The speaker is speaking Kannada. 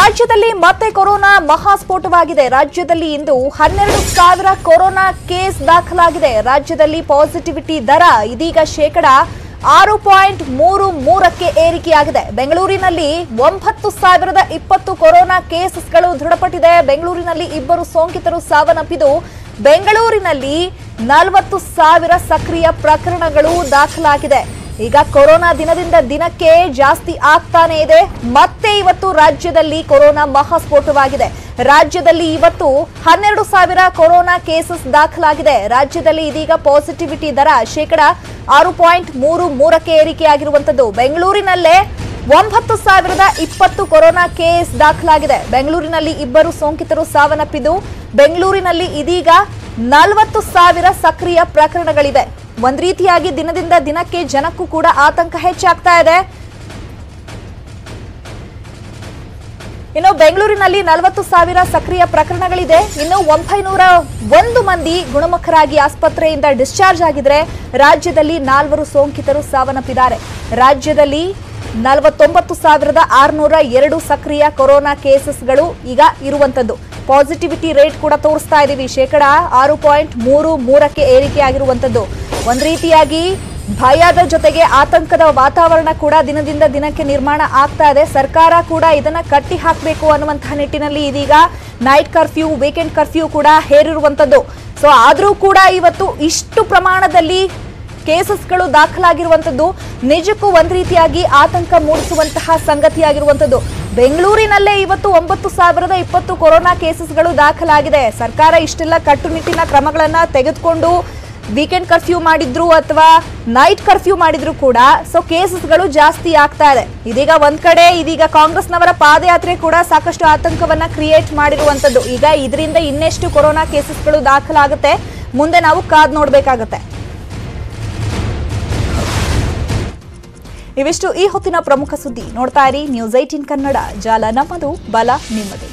ರಾಜ್ಯದಲ್ಲಿ ಮತ್ತೆ ಕೊರೋನಾ ಮಹಾಸ್ಫೋಟವಾಗಿದೆ ರಾಜ್ಯದಲ್ಲಿ ಇಂದು ಹನ್ನೆರಡು ಸಾವಿರ ಕೊರೋನಾ ಕೇಸ್ ದಾಖಲಾಗಿದೆ ರಾಜ್ಯದಲ್ಲಿ ಪಾಸಿಟಿವಿಟಿ ದರ ಇದೀಗ ಶೇಕಡ ಆರು ಪಾಯಿಂಟ್ ಮೂರು ಮೂರಕ್ಕೆ ಏರಿಕೆಯಾಗಿದೆ ಬೆಂಗಳೂರಿನಲ್ಲಿ ಒಂಬತ್ತು ಸಾವಿರದ ಇಪ್ಪತ್ತು ಕೊರೋನಾ ಕೇಸಸ್ಗಳು ದೃಢಪಟ್ಟಿದೆ ಬೆಂಗಳೂರಿನಲ್ಲಿ ಇಬ್ಬರು ಸೋಂಕಿತರು ಸಾವನ್ನಪ್ಪಿದ್ದು ಬೆಂಗಳೂರಿನಲ್ಲಿ ನಲವತ್ತು ಸಾವಿರ ಸಕ್ರಿಯ ಪ್ರಕರಣಗಳು ದಾಖಲಾಗಿದೆ ಈಗ ಕೊರೋನಾ ದಿನದಿಂದ ದಿನಕ್ಕೆ ಜಾಸ್ತಿ ಆಗ್ತಾನೆ ಇದೆ ಮತ್ತೆ ಇವತ್ತು ರಾಜ್ಯದಲ್ಲಿ ಕೊರೋನಾ ಮಹಾಸ್ಫೋಟವಾಗಿದೆ ರಾಜ್ಯದಲ್ಲಿ ಇವತ್ತು ಹನ್ನೆರಡು ಸಾವಿರ ಕೊರೋನಾ ಕೇಸಸ್ ದಾಖಲಾಗಿದೆ ರಾಜ್ಯದಲ್ಲಿ ಇದೀಗ ಪಾಸಿಟಿವಿಟಿ ದರ ಶೇಕಡ ಆರು ಪಾಯಿಂಟ್ ಮೂರು ಮೂರಕ್ಕೆ ಏರಿಕೆಯಾಗಿರುವಂತದ್ದು ಬೆಂಗಳೂರಿನಲ್ಲೇ ಒಂಬತ್ತು ಸಾವಿರದ ಇಪ್ಪತ್ತು ಕೊರೋನಾ ಕೇಸ್ ದಾಖಲಾಗಿದೆ ಬೆಂಗಳೂರಿನಲ್ಲಿ ಇಬ್ಬರು ಸೋಂಕಿತರು ಸಾವನ್ನಪ್ಪಿದ್ದು ಬೆಂಗಳೂರಿನಲ್ಲಿ ಇದೀಗ ನಲವತ್ತು ಸಾವಿರ ಸಕ್ರಿಯ ಪ್ರಕರಣಗಳಿವೆ ಒಂದ್ ರೀತಿಯಾಗಿ ದಿನದಿಂದ ದಿನಕ್ಕೆ ಜನಕ್ಕೂ ಕೂಡ ಆತಂಕ ಹೆಚ್ಚಾಗ್ತಾ ಇದೆ ಇನ್ನು ಬೆಂಗಳೂರಿನಲ್ಲಿ ನಲವತ್ತು ಸಾವಿರ ಸಕ್ರಿಯ ಪ್ರಕರಣಗಳಿದೆ ಇನ್ನು ಒಂಬೈನೂರ ಒಂದು ಮಂದಿ ಗುಣಮುಖರಾಗಿ ಆಸ್ಪತ್ರೆಯಿಂದ ಡಿಸ್ಚಾರ್ಜ್ ಆಗಿದ್ರೆ ರಾಜ್ಯದಲ್ಲಿ ನಾಲ್ವರು ಸೋಂಕಿತರು ಸಾವನ್ನಪ್ಪಿದ್ದಾರೆ ರಾಜ್ಯದಲ್ಲಿ ನಲವತ್ತೊಂಬತ್ತು ಸಾವಿರದ ಆರುನೂರ ಎರಡು ಸಕ್ರಿಯ ಕೊರೋನಾ ಕೇಸಸ್ಗಳು ಈಗ ಇರುವಂತದ್ದು ಪಾಸಿಟಿವಿಟಿ ರೇಟ್ ಕೂಡ ತೋರಿಸ್ತಾ ಇದೀವಿ ಶೇಕಡ ಆರು ಪಾಯಿಂಟ್ ಮೂರು ಮೂರಕ್ಕೆ ಏರಿಕೆ ಆಗಿರುವಂತದ್ದು ಒಂದ್ ರೀತಿಯಾಗಿ ಭಯದ ಜೊತೆಗೆ ಆತಂಕದ ವಾತಾವರಣ ಕೂಡ ದಿನದಿಂದ ದಿನಕ್ಕೆ ನಿರ್ಮಾಣ ಆಗ್ತಾ ಇದೆ ಸರ್ಕಾರ ಕೂಡ ಇದನ್ನ ಕಟ್ಟಿ ಹಾಕಬೇಕು ಅನ್ನುವಂತಹ ನಿಟ್ಟಿನಲ್ಲಿ ಇದೀಗ ನೈಟ್ ಕರ್ಫ್ಯೂ ವೀಕೆಂಡ್ ಕರ್ಫ್ಯೂ ಕೂಡ ಹೇರಿರುವಂತದ್ದು ಸೊ ಆದ್ರೂ ಕೂಡ ಇವತ್ತು ಇಷ್ಟು ಪ್ರಮಾಣದಲ್ಲಿ ಕೇಸಸ್ಗಳು ದಾಖಲಾಗಿರುವಂತದ್ದು ನಿಜಕ್ಕೂ ಒಂದ್ ರೀತಿಯಾಗಿ ಆತಂಕ ಮೂಡಿಸುವಂತಹ ಸಂಗತಿಯಾಗಿರುವಂತದ್ದು ಬೆಂಗಳೂರಿನಲ್ಲೇ ಇವತ್ತು ಒಂಬತ್ತು ಸಾವಿರದ ಇಪ್ಪತ್ತು ಕೊರೋನಾ ಕೇಸಸ್ಗಳು ದಾಖಲಾಗಿದೆ ಸರ್ಕಾರ ಇಷ್ಟೆಲ್ಲ ಕಟ್ಟುನಿಟ್ಟಿನ ಕ್ರಮಗಳನ್ನ ತೆಗೆದುಕೊಂಡು ವೀಕೆಂಡ್ ಕರ್ಫ್ಯೂ ಮಾಡಿದ್ರು ಅಥವಾ ನೈಟ್ ಕರ್ಫ್ಯೂ ಮಾಡಿದ್ರು ಕೂಡ ಸೊ ಕೇಸಸ್ಗಳು ಜಾಸ್ತಿ ಆಗ್ತಾ ಇದೆ ಇದೀಗ ಒಂದ್ ಕಡೆ ಇದೀಗ ಕಾಂಗ್ರೆಸ್ನವರ ಪಾದಯಾತ್ರೆ ಕೂಡ ಸಾಕಷ್ಟು ಆತಂಕವನ್ನ ಕ್ರಿಯೇಟ್ ಮಾಡಿರುವಂತದ್ದು ಈಗ ಇದರಿಂದ ಇನ್ನೆಷ್ಟು ಕೊರೋನಾ ಕೇಸಸ್ಗಳು ದಾಖಲಾಗುತ್ತೆ ಮುಂದೆ ನಾವು ಕಾದ್ ನೋಡ್ಬೇಕಾಗತ್ತೆ ಇವಿಷ್ಟು ಈ ಹೊತ್ತಿನ ಪ್ರಮುಖ ಸುದ್ದಿ ನೋಡ್ತಾ ಇರಿ ನ್ಯೂಸ್ ಏಟೀನ್ ಕನ್ನಡ ಜಾಲ ನಮ್ಮದು ಬಲ ನಿಮ್ಮದು